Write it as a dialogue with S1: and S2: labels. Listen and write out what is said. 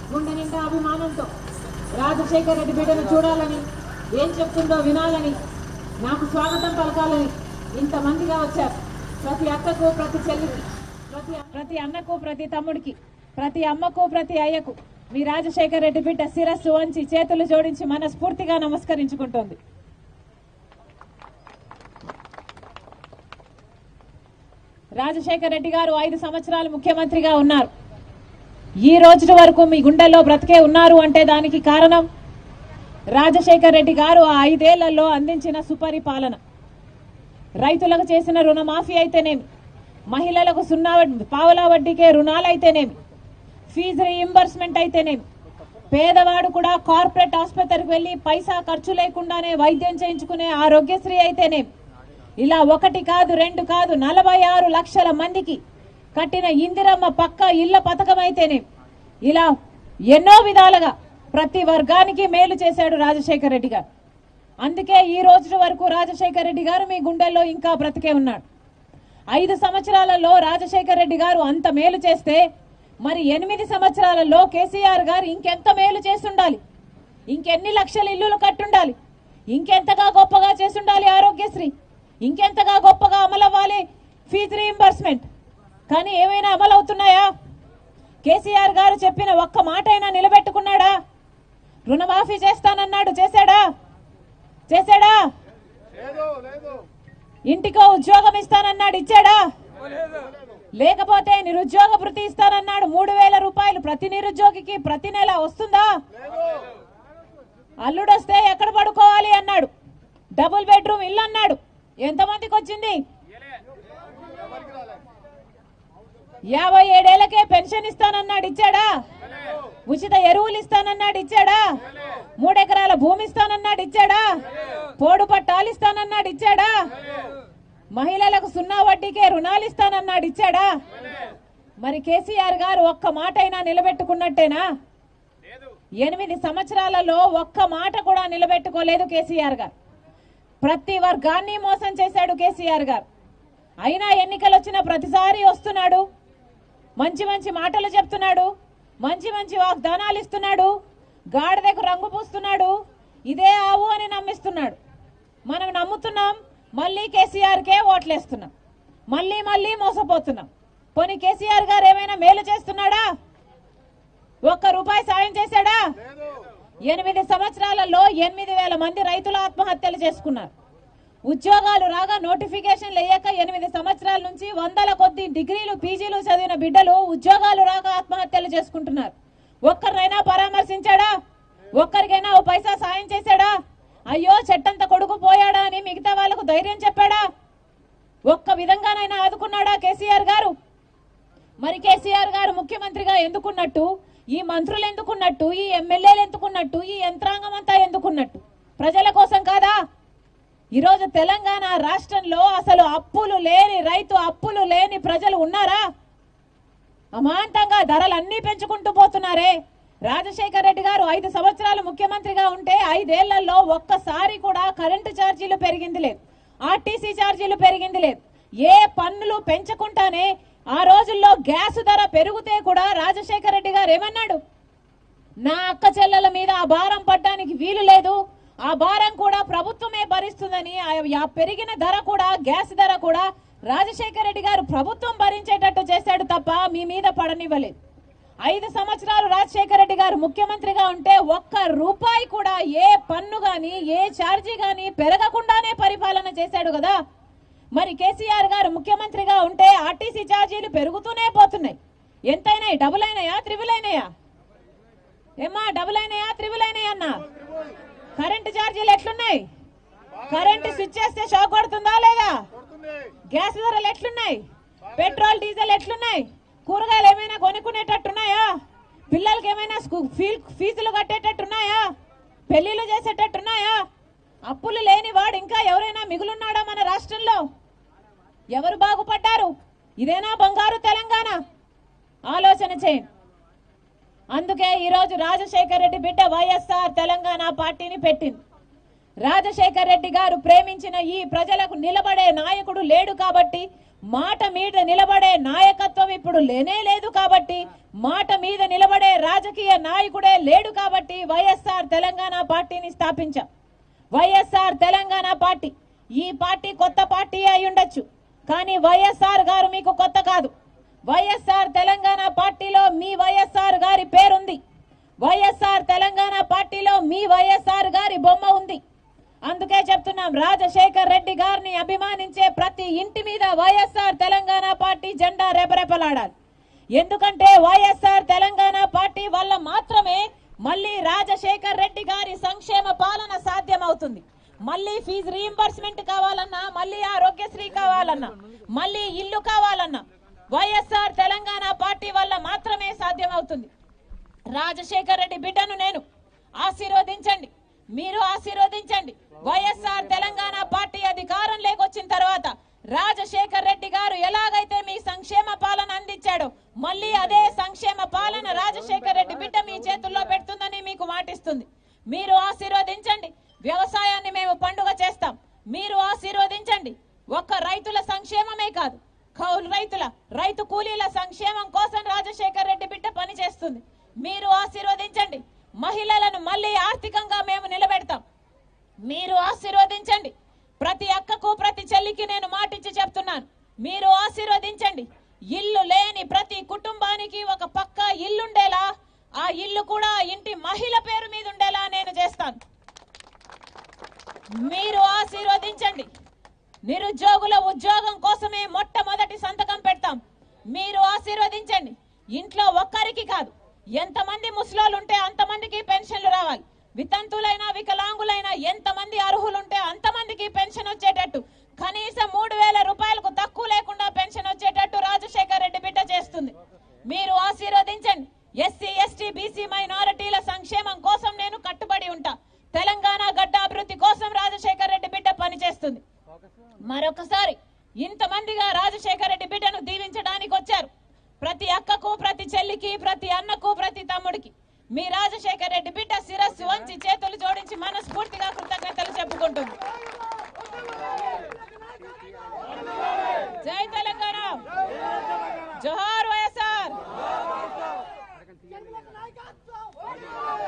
S1: గుండె నిండా అభిమానంతో రాజశేఖర రెడ్డి బిడ్డను చూడాలని ఏం చెప్తుందో వినాలని నాకు స్వాగతం పలకాలని ఇంతమందిగా వచ్చారు ప్రతి అక్కకు ప్రతి చెల్లికి ప్రతి ప్రతి అన్నకు ప్రతి తమ్ముడికి ప్రతి అమ్మకు ప్రతి అయ్యకు మీ రాజశేఖర రెడ్డి బిడ్డ శిరస్సు వంచి చేతులు జోడించి మనస్ఫూర్తిగా నమస్కరించుకుంటోంది రాజశేఖర రెడ్డి గారు ఐదు సంవత్సరాలు ముఖ్యమంత్రిగా ఉన్నారు ఈ రోజు వరకు మీ గుండెల్లో బ్రతికే ఉన్నారు అంటే దానికి కారణం రాజశేఖర రెడ్డి గారు ఆ ఐదేళ్లలో అందించిన సుపరిపాలన రైతులకు చేసిన రుణమాఫీ అయితేనేమి మహిళలకు సున్నా వడ్డీ- పావలా వడ్డీకే రుణాలైతేనేమి ఫీజు రీయింబర్స్మెంట్ అయితేనేమి పేదవాడు కూడా కార్పొరేట్ ఆసుపత్రికి వెళ్లి పైసా ఖర్చు లేకుండానే వైద్యం చేయించుకునే ఆరోగ్యశ్రీ అయితేనేమి ఇలా ఒకటి కాదు రెండు కాదు నలభై ఆరు లక్షల మందికి కట్టిన ఇందిరమ్మ పక్క ఇళ్ల పథకం అయితేనే ఇలా ఎన్నో విధాలుగా ప్రతి వర్గానికి మేలు చేశాడు రాజశేఖర రెడ్డి గారు అందుకే ఈ రోజు వరకు రాజశేఖర రెడ్డి గారు మీ గుండెల్లో ఇంకా బ్రతికే ఉన్నాడు ఐదు సంవత్సరాలలో రాజశేఖర రెడ్డి గారు అంత మేలు చేస్తే మరి ఎనిమిది సంవత్సరాలలో కేసీఆర్ గారు ఇంకెంత మేలు చేస్తుండాలి ఇంకెన్ని లక్షల ఇల్లులు కట్టుండాలి ఇంకెంతగా గొప్పగా చేసుండాలి ఆరోగ్యశ్రీ ఇంకెంతగా గొప్పగా అమలవ్వాలి ఫీజు రీయింబర్స్మెంట్ కానీ ఏమైనా అమలు అవుతున్నాయా కేసీఆర్ గారు చెప్పిన ఒక్క మాట అయినా నిలబెట్టుకున్నాడా రుణమాఫీ చేస్తానన్నాడు చేశాడా చేశాడా ఇంటికో ఉద్యోగం ఇస్తానన్నాడు ఇచ్చాడా లేకపోతే నిరుద్యోగ భృతి ఇస్తానన్నాడు మూడు వేల రూపాయలు ప్రతి నిరుద్యోగికి ప్రతి నెల వస్తుందా అల్లుడొస్తే ఎక్కడ పడుకోవాలి అన్నాడు డబుల్ బెడ్రూమ్ ఇల్లు అన్నాడు ఎంతమందికి వచ్చింది యాభై ఏడేళ్లకే పెన్షన్ ఇస్తానన్నాడు ఇచ్చాడా ఉచిత ఎరువులు ఇస్తానన్నాడు ఇచ్చాడా మూడెకరాల భూమి ఇస్తానన్నాడు ఇచ్చాడా పోడు పట్టాలు ఇస్తానన్నాడు ఇచ్చాడా మహిళలకు సున్నా వడ్డీకే రుణాలు ఇస్తానన్నాడు ఇచ్చాడా మరి కేసీఆర్ గారు ఒక్క మాట అయినా నిలబెట్టుకున్నట్టేనా ఎనిమిది సంవత్సరాలలో ఒక్క మాట కూడా నిలబెట్టుకోలేదు కేసీఆర్ గారు ప్రతి వర్గాన్ని మోసం చేశాడు కేసీఆర్ గారు అయినా ఎన్నికలు వచ్చిన ప్రతిసారి వస్తున్నాడు మంచి మంచి మాటలు చెప్తున్నాడు మంచి మంచి వాగ్దానాలు ఇస్తున్నాడు గాడిదకు రంగు పూస్తున్నాడు ఇదే ఆవు అని నమ్మిస్తున్నాడు మనం నమ్ముతున్నాం మళ్ళీ కేసీఆర్కే ఓట్లేస్తున్నాం మళ్ళీ మళ్ళీ మోసపోతున్నాం పోనీ కేసీఆర్ గారు ఏమైనా మేలు చేస్తున్నాడా ఒక్క రూపాయి సాయం చేశాడా ఎనిమిది సంవత్సరాలలో ఎనిమిది వేల మంది రైతులు ఆత్మహత్యలు చేసుకున్నారు ఉద్యోగాలు రాగా నోటిఫికేషన్లు వేయక ఎనిమిది సంవత్సరాల నుంచి వందల కొద్ది డిగ్రీలు పీజీలు చదివిన బిడ్డలు ఉద్యోగాలు రాక ఆత్మహత్యలు చేసుకుంటున్నారు ఒక్కరినైనా పరామర్శించాడా ఒక్కరికైనా ఓ పైసా సాయం చేశాడా అయ్యో చెట్టంత కొడుకు పోయాడా అని మిగతా వాళ్ళకు ధైర్యం చెప్పాడా ఒక్క విధంగానైనా ఆదుకున్నాడా కేసీఆర్ గారు మరి కేసీఆర్ గారు ముఖ్యమంత్రిగా ఎందుకున్నట్టు ఈ మంత్రులు ఎందుకున్నట్టు ఈ ఎమ్మెల్యేలు ఎందుకున్నట్టు ఈ యంత్రాంగం అంతా ఎందుకున్నట్టు ప్రజల కోసం కాదా ఈరోజు తెలంగాణ రాష్ట్రంలో అసలు అప్పులు లేని రైతు అప్పులు లేని ప్రజలు ఉన్నారా అమాంతంగా ధరలన్నీ పెంచుకుంటూ పోతున్నారే రాజశేఖర్ రెడ్డి గారు ఐదు సంవత్సరాలు ముఖ్యమంత్రిగా ఉంటే ఐదేళ్లలో ఒక్కసారి కూడా కరెంటు ఛార్జీలు పెరిగింది లేదు ఆర్టీసీ ఛార్జీలు పెరిగింది లేదు ఏ పన్నులు పెంచకుండానే ఆ రోజుల్లో గ్యాస్ ధర పెరిగితే కూడా రాజశేఖర్ రెడ్డి గారు ఏమన్నాడు నా అక్క చెల్లెల మీద ఆ భారం పడ్డానికి వీలు లేదు ఆ భారం కూడా ప్రభుత్వమే భరిస్తుందని ఆ- ఆ పెరిగిన ధర కూడా గ్యాస్ ధర కూడా రాజశేఖర రెడ్డి గారు ప్రభుత్వం భరించేటట్టు చేశాడు తప్ప మీ మీద పడనివ్వలేదు ఐదు సంవత్సరాలు రాజశేఖర రెడ్డి గారు ముఖ్యమంత్రిగా ఉంటే ఒక్క రూపాయి కూడా ఏ పన్ను గాని ఏ ఛార్జీ గాని పెరగకుండానే పరిపాలన చేశాడు కదా మరి కేసీఆర్ గారు ముఖ్యమంత్రిగా ఉంటే ఆర్టీసీ ఛార్జీలు పెరుగుతూనే పోతున్నాయి ఎంతైనాయి డబుల్ అయినాయా త్రిబుల్ అయినాయా ఏమ్మా డబుల్ అయినాయా త్రిబుల్ అయినాయా అన్న కరెంటు ఛార్జీలు ఎట్లున్నాయి కరెంటు స్విచ్ చేస్తే షాక్ కొడుతుందా లేదా గ్యాస్ ధరలు ఎట్లున్నాయి పెట్రోల్ డీజిల్ ఎట్లున్నాయి కూరగాయలు ఏమైనా కొనుక్కునేటట్టున్నాయా పిల్లలకి ఏమైనా స్కూ- ఫీ- ఫీజులు కట్టేటట్టున్నాయా పెళ్లిళ్ళు చేసేటట్టున్నాయా అప్పులు లేని వాడు ఇంకా ఎవరైనా మిగులున్నాడా మన రాష్ట్రంలో ఎవరు బాగుపడ్డారు ఇదేనా బంగారు తెలంగాణ ఆలోచన చేయండి అందుకే ఈరోజు రాజశేఖర్ రెడ్డి బిడ్డ వైఎస్ఆర్ తెలంగాణ పార్టీని పెట్టింది రాజశేఖర్ రెడ్డి గారు ప్రేమించిన ఈ ప్రజలకు నిలబడే నాయకుడు లేడు కాబట్టి మాట మీద నిలబడే నాయకత్వం ఇప్పుడు లేనే లేదు కాబట్టి మాట మీద నిలబడే రాజకీయ నాయకుడే లేడు కాబట్టి వైఎస్ఆర్ తెలంగాణ పార్టీని స్థాపించాం వైఎస్ఆర్ తెలంగాణ పార్టీ ఈ పార్టీ కొత్త పార్టీ అయి ఉండొచ్చు కానీ వైఎస్ఆర్ గారు మీకు కొత్త కాదు వైఎస్ఆర్ తెలంగాణ పార్టీలో మీ వైఎస్ఆర్ గారి పేరుంది వైఎస్ఆర్ తెలంగాణ పార్టీలో మీ వైఎస్ఆర్ గారి బొమ్మ ఉంది అందుకే చెప్తున్నాం రాజశేఖర్ రెడ్డి గారిని అభిమానించే ప్రతి ఇంటి మీద వైఎస్ఆర్ తెలంగాణ పార్టీ జెండా రెపరెపలాడాలి ఎందుకంటే వైఎస్ఆర్ తెలంగాణ పార్టీ వల్ల మాత్రమే మళ్ళీ రాజశేఖర్ రెడ్డి గారి సంక్షేమ పాలన సాధ్యమవుతుంది మళ్ళీ ఫీజు రీయింబర్స్మెంట్ కావాలన్నా మళ్ళీ ఆరోగ్యశ్రీ కావాలన్నా మళ్ళీ ఇల్లు కావాలన్నా వైఎస్ఆర్ తెలంగాణ పార్టీ వల్ల మాత్రమే సాధ్యమవుతుంది రాజశేఖర్ రెడ్డి బిడ్డను నేను ఆశీర్వదించండి మీరు ఆశీర్వదించండి వైఎస్ఆర్ తెలంగాణ పార్టీ అధికారం లేకొచ్చిన తర్వాత రాజశేఖర్ రెడ్డి గారు ఎలాగైతే మీ సంక్షేమ పాలన అందించాడో మళ్ళీ అదే సంక్షేమ పాలన రాజశేఖర్ రెడ్డి బిడ్డ మీ చేతుల్లో పెడుతుందని మీకు మాటిస్తుంది మీరు ఆశీర్వదించండి వ్యవసాయాన్ని మేము పండుగ చేస్తాం మీరు ఆశీర్వదించండి ఒక్క రైతుల సంక్షేమమే కాదు కౌలు రైతుల రైతు కూలీల సంక్షేమం కోసం రాజశేఖర్ రెడ్డి బిడ్డ పనిచేస్తుంది మీరు ఆశీర్వదించండి మహిళలను మళ్ళీ ఆర్థికంగా మేము నిలబెడతాం మీరు ఆశీర్వదించండి ప్రతి అక్కకు ప్రతి చెల్లికి నేను మాటిచ్చి చెప్తున్నాను మీరు ఆశీర్వదించండి ఇల్లు లేని ప్రతి కుటుంబానికి ఒక పక్క ఇల్లుండేలా ఆ ఇల్లు కూడా ఆ ఇంటి మహిళ పేరు మీద ఉండేలా నేను చేస్తాను మీరు ఆశీర్వదించండి నిరుద్యోగుల ఉద్యోగం కోసమే మొట్టమొదటి సంతకం పెడతాం మీరు ఆశీర్వదించండి ఇంట్లో ఒక్కరికి కాదు ఎంతమంది ముసలోళ్ళు ఉంటే అంతమందికి పెన్షన్లు రావాలి వితంతులైనా వికలాంగులైనా ఎంతమంది అర్హులుంటే అంతమందికి పెన్షన్ వచ్చేటట్టు కనీసం మూడు వేల రూపాయలకు తక్కువ లేకుండా పెన్షన్ వచ్చేటట్టు రాజశేఖర్ రెడ్డి బిడ్డ చేస్తుంది మీరు ఆశీర్వదించండి ఎస్సీ ఎస్టీ బీసీ మైనారిటీల సంక్షేమం కోసం నేను కట్టుబడి ఉంటా తెలంగాణ గడ్డ అభివృద్ధి కోసం రాజశేఖర్ రెడ్డి బిడ్డ పనిచేస్తుంది మరొకసారి ఇంతమందిగా రాజశేఖర రెడ్డి బిడ్డను దీవించడానికి వచ్చారు ప్రతి అక్కకు ప్రతి చెల్లికి ప్రతి అన్నకు ప్రతి తమ్ముడికి మీ రాజశేఖర రెడ్డి బిడ్డ శిరస్సు వంచి చేతులు జోడించి మనస్ఫూర్తిగా కృతజ్ఞతలు చెప్పుకుంటుంది జై తెలంగాణ జోహార్ వైఎస్ఆర్
S2: చెరువులకు నాయకత్వం